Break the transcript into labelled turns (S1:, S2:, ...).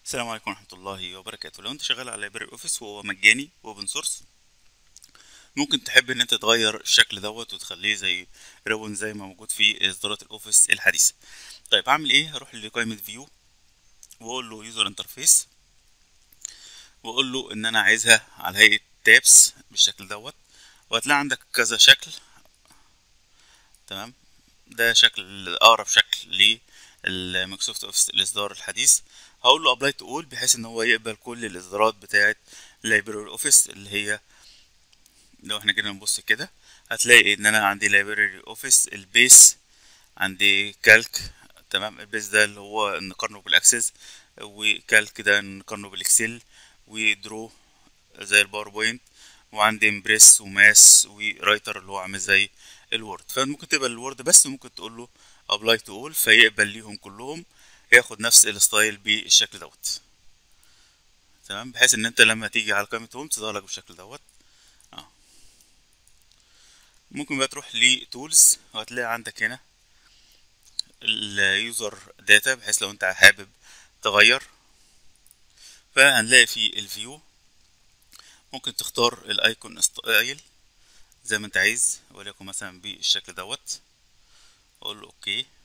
S1: السلام عليكم ورحمة الله وبركاته لو انت شغال على لايبراري اوفيس وهو مجاني اوبن سورس ممكن تحب ان انت تغير الشكل دوت وتخليه زي ريبون زي ما موجود في اصدارات الاوفيس الحديثة طيب هعمل ايه هروح لقائمة فيو واقول له يوزر انترفيس واقول له ان انا عايزها على هيئة تابس بالشكل دوت وهتلاقي عندك كذا شكل تمام ده شكل اقرب شكل للمايكروسوفت اوفيس الاصدار الحديث هقول له ابلاي تو اول بحيث ان هو يقبل كل الاصدارات بتاعه لايبراري اوفيس اللي هي لو احنا جينا نبص كده هتلاقي ان انا عندي لايبراري اوفيس البيس عندي كالك تمام البيس ده اللي هو نقارنه بالاكسس وكالك ده نقارنه بالاكسل ودرو زي الباوربوينت وعندي امبريس وماس ورايتر اللي هو عامل زي الوورد فممكن تقبل الوورد بس ممكن تقول له ابلاي تو اول فيقبل ليهم كلهم ياخد نفس الستايل بالشكل دوت تمام بحيث ان انت لما تيجي على قائمة هوم تظهر لك بالشكل دوت اه ممكن بقى تروح لتولز وهتلاقي عندك هنا اليوزر داتا بحيث لو انت حابب تغير فهنلاقي في الفيو ممكن تختار الايكون ستايل زي ما انت عايز وليكن مثلا بالشكل دوت اقول له اوكي